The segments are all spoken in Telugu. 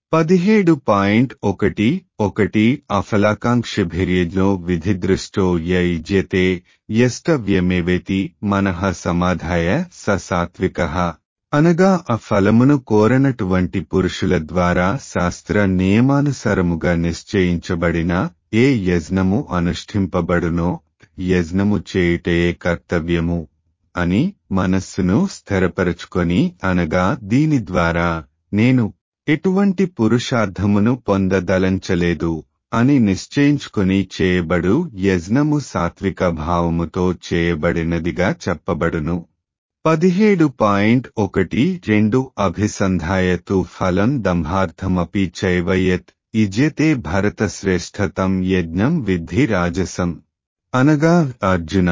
పదిహేడు పాయింట్ ఒకటి ఒకటి అఫలాకాంక్షభిర్యజ్ఞో విధిదృష్టో యజ్యతే యష్టవ్యమేవేతి మనః సమాధాయ స సాత్విక అనగా ఆ ఫలమును కోరనటువంటి పురుషుల ద్వారా శాస్త్ర నియమానుసారముగా నిశ్చయించబడిన ఏ యజ్ఞము అనుష్ఠింపబడునో యజ్ఞము చేయుటయే కర్తవ్యము అని మనస్సును స్థిరపరచుకొని అనగా దీని ద్వారా నేను ఎటువంటి పురుషార్థమును పొందదలంచలేదు అని నిశ్చయించుకుని చేయబడు యజ్ఞము సాత్విక భావముతో చేయబడినదిగా చెప్పబడును పదిహేడు పాయింట్ ఒకటి రెండు అభిసంధాయతు ఫలం దంభార్థమపి చైవయత్ ఇజ్యతే భరతశ్రేష్ఠతం యజ్ఞం విద్ధి రాజసం అనగా అర్జున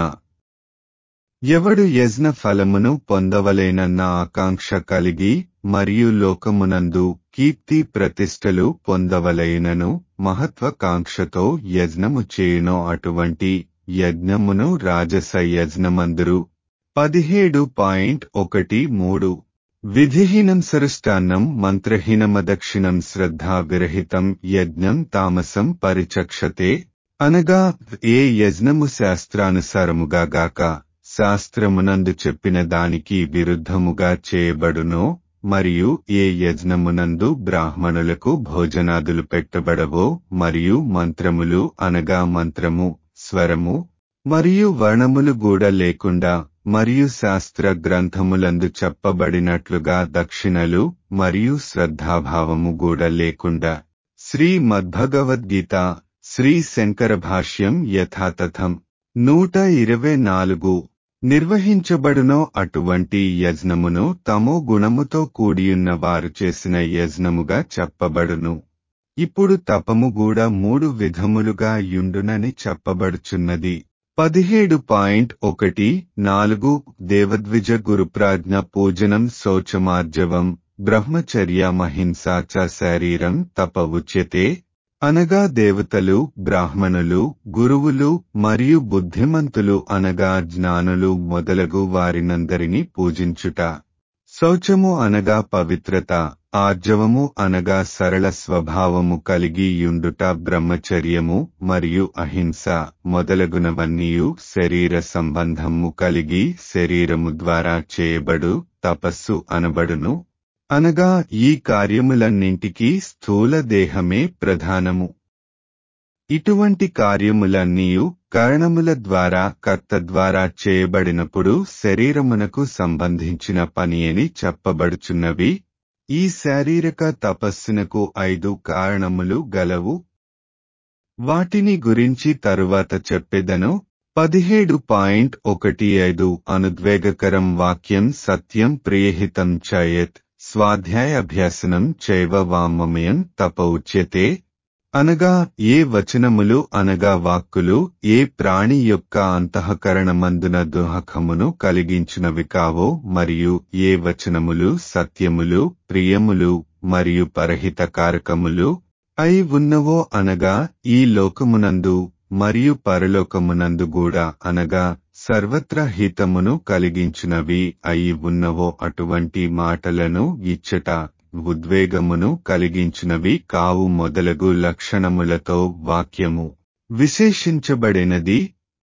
ఎవడు యజ్ఞ ఫలమును పొందవలేనన్న ఆకాంక్ష కలిగి మరియు లోకమునందు కీర్తి ప్రతిష్టలు పొందవలైనను మహత్వకాంక్షతో యజ్ఞము చేయునో అటువంటి యజ్ఞమును రాజస యజ్ఞమందురు పదిహేడు పాయింట్ ఒకటి మూడు విధిహీనం సరుష్టాన్నం మంత్రహీనమదక్షిణం శ్రద్ధా విరహితం యజ్ఞం తామసం పరిచక్షతే అనగా ఏ యజ్ఞము శాస్త్రానుసారముగా గాక శాస్త్రమునందు చెప్పిన దానికి విరుద్ధముగా చేయబడునో మరియు ఏ యజ్ఞమునందు బ్రాహ్మణులకు భోజనాదులు పెట్టబడవో మరియు మంత్రములు అనగా మంత్రము స్వరము మరియు వర్ణములు కూడా లేకుండా మరియు శాస్త్ర గ్రంథములందు చెప్పబడినట్లుగా దక్షిణలు మరియు శ్రద్ధాభావము కూడా లేకుండా శ్రీ మద్భగవద్గీత శ్రీ శంకర భాష్యం యథాతథం నూట ఇరవై నాలుగు నిర్వహించబడునో అటువంటి యజ్ఞమును తమో గుణముతో కూడియున్న వారు చేసిన యజ్ఞముగా చెప్పబడును ఇప్పుడు తపము కూడా మూడు విధములుగా యుండునని చెప్పబడుచున్నది పదిహేడు పాయింట్ ఒకటి నాలుగు దేవద్విజ గురుప్రాజ్ఞ పూజనం శౌచమార్జవం బ్రహ్మచర్యమహింసా చ శరీరం తప ఉచ్యతే అనగా దేవతలు బ్రాహ్మణులు గురువులు మరియు బుద్ధిమంతులు అనగా జ్ఞానులు మొదలగు వారినందరినీ పూజించుట శౌచము అనగా పవిత్రత ఆర్జవము అనగా సరళ స్వభావము కలిగి యుండుట బ్రహ్మచర్యము మరియు అహింస మొదలగునవన్నీయు శరీర సంబంధము కలిగి శరీరము ద్వారా చేయబడు తపస్సు అనబడును అనగా ఈ కార్యములన్నింటికీ స్థూల దేహమే ప్రధానము ఇటువంటి కార్యములన్నీయు కారణముల ద్వారా కర్త ద్వారా చేయబడినప్పుడు శరీరమునకు సంబంధించిన పని అని చెప్పబడుచున్నవి ఈ శారీరక తపస్సునకు ఐదు కారణములు గలవు వాటిని గురించి తరువాత చెప్పెదను పదిహేడు పాయింట్ ఒకటి ఐదు అనుద్వేగకరం వాక్యం సత్యం ప్రియహితం చయత్ స్వాధ్యాయాభ్యాసనం చైవ వామమయం తప ఉచ్యతే అనగా ఏ వచనములు అనగా వాక్కులు ఏ ప్రాణి యొక్క అంతఃకరణమందున దుహకమును కలిగించినవి కావో మరియు ఏ వచనములు సత్యములు ప్రియములు మరియు పరహితకారకములు అయి ఉన్నవో అనగా ఈ లోకమునందు మరియు పరలోకమునందు కూడా అనగా సర్వత్ర హితమును కలిగించినవి అయి ఉన్నవో అటువంటి మాటలను ఇచ్చట ఉద్వేగమును కలిగించినవి కావు మొదలగు లక్షణములతో వాక్యము విశేషించబడినది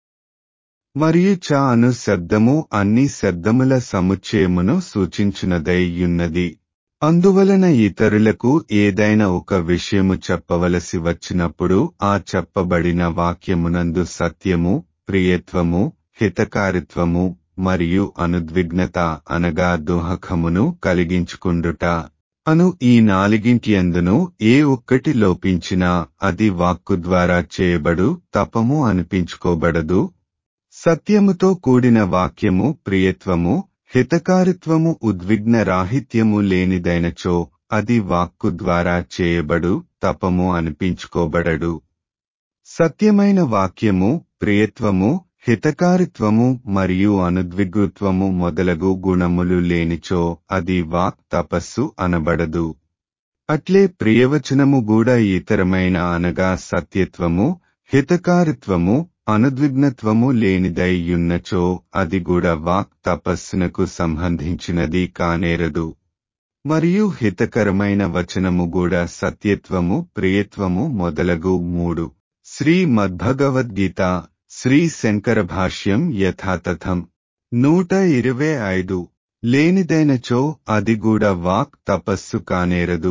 మరియు చ అను శబ్దము అన్ని శబ్దముల సముచ్చయమును సూచించినదైయున్నది అందువలన ఇతరులకు ఏదైనా ఒక విషయము చెప్పవలసి వచ్చినప్పుడు ఆ చెప్పబడిన వాక్యమునందు సత్యము ప్రియత్వము హితకారిత్వము మరియు అనుద్విగ్నత అనగా దుహకమును కలిగించుకుండుట అను ఈ నాలుగింటి అందును ఏ ఒక్కటి లోపించినా అది వాక్కు ద్వారా చేయబడు తపము అనిపించుకోబడదు సత్యముతో కూడిన వాక్యము ప్రియత్వము హితకారిత్వము ఉద్విగ్న రాహిత్యము లేనిదైనచో అది వాక్కు ద్వారా చేయబడు తపము అనిపించుకోబడడు సత్యమైన వాక్యము ప్రియత్వము హితకారిత్వము మరియు అనుద్విగ్రుత్వము మొదలగు గుణములు లేనిచో అది వాక్ తపస్సు అనబడదు అట్లే ప్రియవచనము కూడా ఇతరమైన అనగా సత్యత్వము హితకారిత్వము అనుద్విగ్నత్వము లేనిదై యున్నచో అది కూడా వాక్ తపస్సునకు సంబంధించినది కానేరదు మరియు హితకరమైన వచనము కూడా సత్యత్వము ప్రియత్వము మొదలగు మూడు శ్రీ మద్భగవద్గీత శ్రీ శంకర భాష్యం యథాతథం నూట ఇరవై ఐదు లేనిదైనచో అది కూడా వాక్ తపస్సు కానేరదు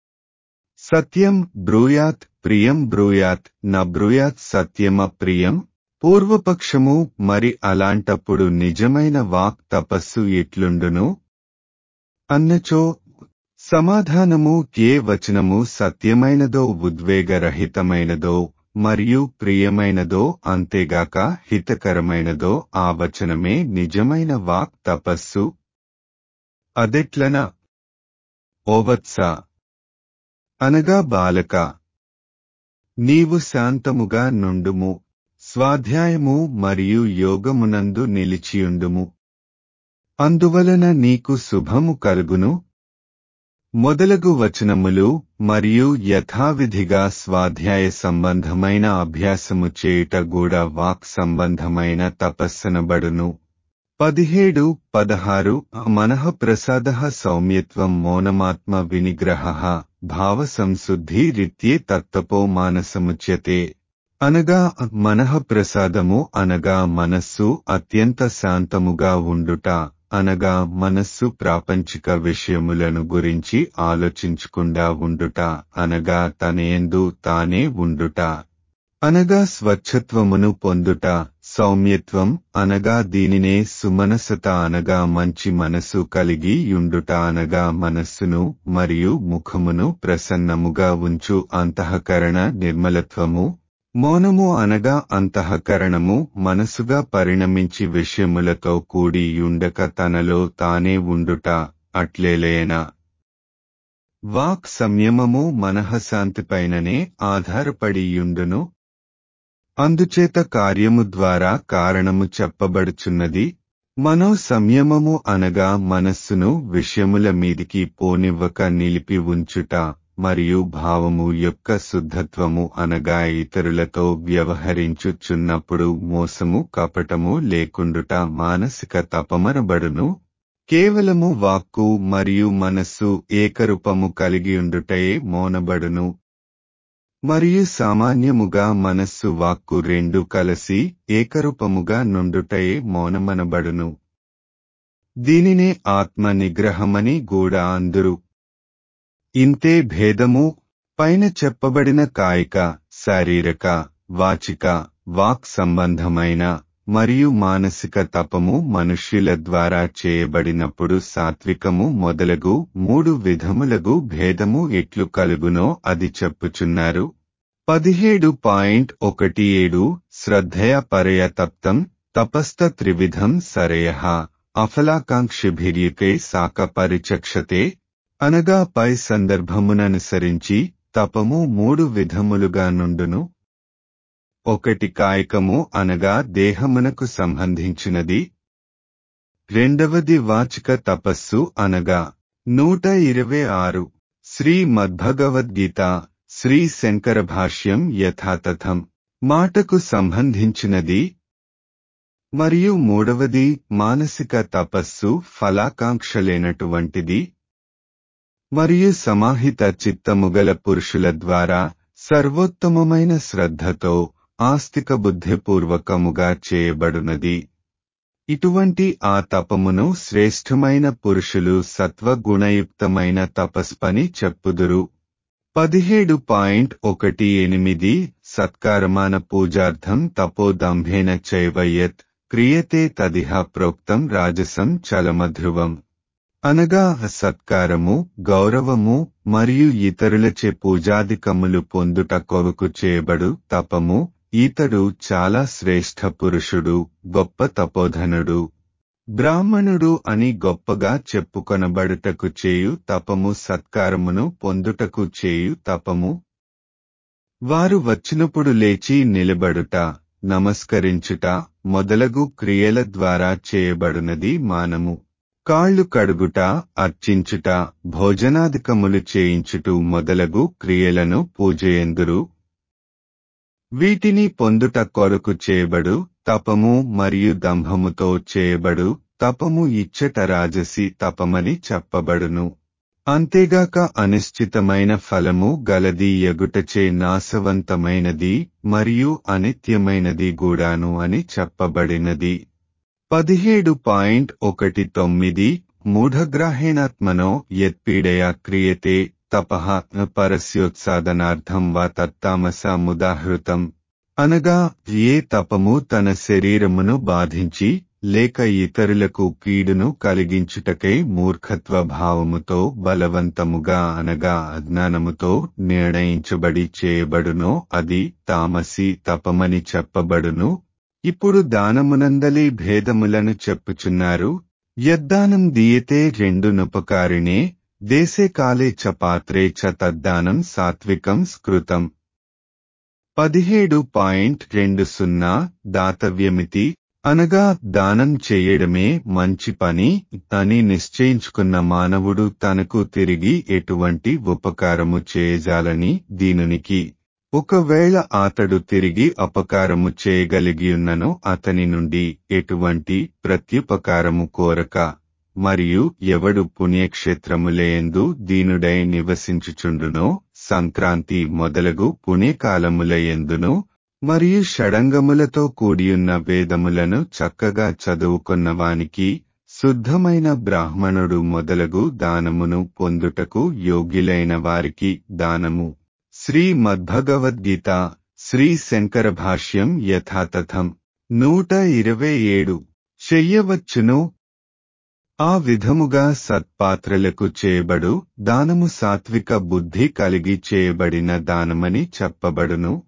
సత్యం బ్రూయాత్ ప్రియం బ్రూయాత్ న బ్రూయాత్ సత్యమ ప్రియం పూర్వపక్షము మరి అలాంటప్పుడు నిజమైన వాక్ తపస్సు ఎట్లుండును అన్నచో సమాధానము ఏ వచనము సత్యమైనదో ఉద్వేగరహితమైనదో మరియు ప్రియమైనదో అంతేగాక హితకరమైనదో ఆ వచనమే నిజమైన వాక్ తపస్సు అదెట్లన ఓవత్స అనగా బాలక నీవు శాంతముగా నుండుము స్వాధ్యాయము మరియు యోగమునందు నిలిచియుండుము అందువలన నీకు శుభము కలుగును మొదలగు వచనములు మరియు యథావిధిగా స్వాధ్యాయ సంబంధమైన అభ్యాసము చేయుట కూడా వాక్ సంబంధమైన తపస్సనబడును పదిహేడు పదహారు మనః ప్రసాద సౌమ్యత్వం మౌనమాత్మ వినిగ్రహ భావ సంశుద్ధి రిత్యే తత్తపో మానసముచ్యతే అనగా మనః ప్రసాదము అనగా మనస్సు అత్యంత శాంతముగా ఉండుట అనగా మనస్సు ప్రాపంచిక విషయములను గురించి ఆలోచించకుండా ఉండుట అనగా తనయందు తానే ఉండుట అనగా స్వచ్ఛత్వమును పొందుట సౌమ్యత్వం అనగా దీనినే సుమనసత అనగా మంచి మనసు కలిగి యుండుట అనగా మనస్సును మరియు ముఖమును ప్రసన్నముగా ఉంచు అంతఃకరణ నిర్మలత్వము మౌనము అనగా అంతఃకరణము మనసుగా పరిణమించి విషయములతో కూడి యుండక తనలో తానే ఉండుట అట్లేలేనా వాక్ సంయమము మనఃశాంతిపైననే ఆధారపడి యుండును అందుచేత కార్యము ద్వారా కారణము చెప్పబడుచున్నది మనో సంయమము అనగా మనస్సును విషయముల మీదికి పోనివ్వక నిలిపి ఉంచుట మరియు భావము యొక్క శుద్ధత్వము అనగా ఇతరులతో వ్యవహరించుచున్నప్పుడు మోసము కపటము లేకుండుట మానసిక తపమనబడును కేవలము వాక్కు మరియు మనస్సు ఏకరూపము కలిగియుండుటయే మౌనబడును మరియు సామాన్యముగా మనస్సు వాక్కు రెండు కలసి ఏకరూపముగా నుండుటయే మౌనమనబడును దీనినే ఆత్మ నిగ్రహమని గూడా అందురు ఇంతే భేదము పైన చెప్పబడిన కాయిక శారీరక వాచిక వాక్ సంబంధమైన మరియు మానసిక తపము మనుష్యుల ద్వారా చేయబడినప్పుడు సాత్వికము మొదలగు మూడు విధములగు భేదము ఎట్లు కలుగునో అది చెప్పుచున్నారు పదిహేడు పాయింట్ ఒకటి ఏడు శ్రద్ధయ పరయ తప్తం తపస్థ త్రివిధం సరయ అఫలాకాంక్షిభిర్యుకే సాక పరిచక్షతే అనగా పై సందర్భముననుసరించి తపము మూడు విధములుగా నుండును ఒకటి కాయకము అనగా దేహమునకు సంబంధించినది రెండవది వాచిక తపస్సు అనగా నూట ఇరవై ఆరు శ్రీ మద్భగవద్గీత శ్రీ శంకర భాష్యం యథాతథం మాటకు సంబంధించినది మరియు మూడవది మానసిక తపస్సు ఫలాకాంక్షలేనటువంటిది మరియు సమాహిత చిత్తముగల పురుషుల ద్వారా సర్వోత్తమమైన శ్రద్ధతో ఆస్తిక బుద్ధిపూర్వకముగా చేయబడునది ఇటువంటి ఆ తపమును శ్రేష్టమైన పురుషులు సత్వగుణయుక్తమైన తపస్పని చెప్పుదురు పదిహేడు పాయింట్ ఒకటి ఎనిమిది సత్కారమాన పూజార్థం తపోదంభేన చైవయత్ క్రియతే తదిహ ప్రోక్తం రాజసం చలమధ్రువం అనగా సత్కారము గౌరవము మరియు ఇతరులచే పూజాదికములు పొందుట కొరకు చేయబడు తపము ఈతడు చాలా శ్రేష్ఠ పురుషుడు గొప్ప తపోధనుడు బ్రాహ్మణుడు అని గొప్పగా చెప్పుకొనబడుటకు చేయు తపము సత్కారమును పొందుటకు చేయు తపము వారు వచ్చినప్పుడు లేచి నిలబడుట నమస్కరించుట మొదలగు క్రియల ద్వారా చేయబడునది మానము కాళ్ళు కడుగుట అర్చించుట భోజనాధికములు చేయించుట మొదలగు క్రియలను పూజయందురు వీటిని పొందుట కొరకు చేయబడు తపము మరియు దంభముతో చేయబడు తపము ఇచ్చట రాజసి తపమని చెప్పబడును అంతేగాక అనిశ్చితమైన ఫలము గలది ఎగుటచే నాశవంతమైనది మరియు అనిత్యమైనది గూడాను అని చెప్పబడినది పదిహేడు పాయింట్ ఒకటి తొమ్మిది మూఢగ్రాహేణాత్మనో యత్పీడయా క్రియతే తపః పరస్యోత్సాదనార్థం వా తత్తామసముదాహృతం అనగా ఏ తపము తన శరీరమును బాధించి లేక ఇతరులకు కీడును కలిగించుటకై మూర్ఖత్వ భావముతో బలవంతముగా అనగా అజ్ఞానముతో నిర్ణయించబడి చేయబడునో అది తామసి తపమని చెప్పబడును ఇప్పుడు దానమునందలి భేదములను చెప్పుచున్నారు యద్దానం దీయతే రెండునుపకారిణే దేశే కాలే చ పాత్రే చ తద్దానం సాత్వికం స్కృతం పదిహేడు పాయింట్ రెండు సున్నా దాతవ్యమితి అనగా దానం చేయడమే మంచి పని అని నిశ్చయించుకున్న మానవుడు తనకు తిరిగి ఎటువంటి ఉపకారము చేయజాలని దీనునికి ఒకవేళ అతడు తిరిగి అపకారము చేయగలిగియున్నను అతని నుండి ఎటువంటి ప్రత్యుపకారము కోరక మరియు ఎవడు పుణ్యక్షేత్రములయందు దీనుడై నివసించుచుండునో సంక్రాంతి మొదలగు పుణ్యకాలములయందును మరియు షడంగములతో కూడియున్న వేదములను చక్కగా చదువుకున్నవానికి శుద్ధమైన బ్రాహ్మణుడు మొదలగు దానమును పొందుటకు యోగ్యులైన వారికి దానము శ్రీ మద్భగవద్గీత శ్రీ శంకర భాష్యం యథాతథం నూట ఇరవై ఏడు చెయ్యవచ్చును ఆ విధముగా సత్పాత్రలకు చేయబడు దానము సాత్విక బుద్ధి కలిగి చేయబడిన దానమని చెప్పబడును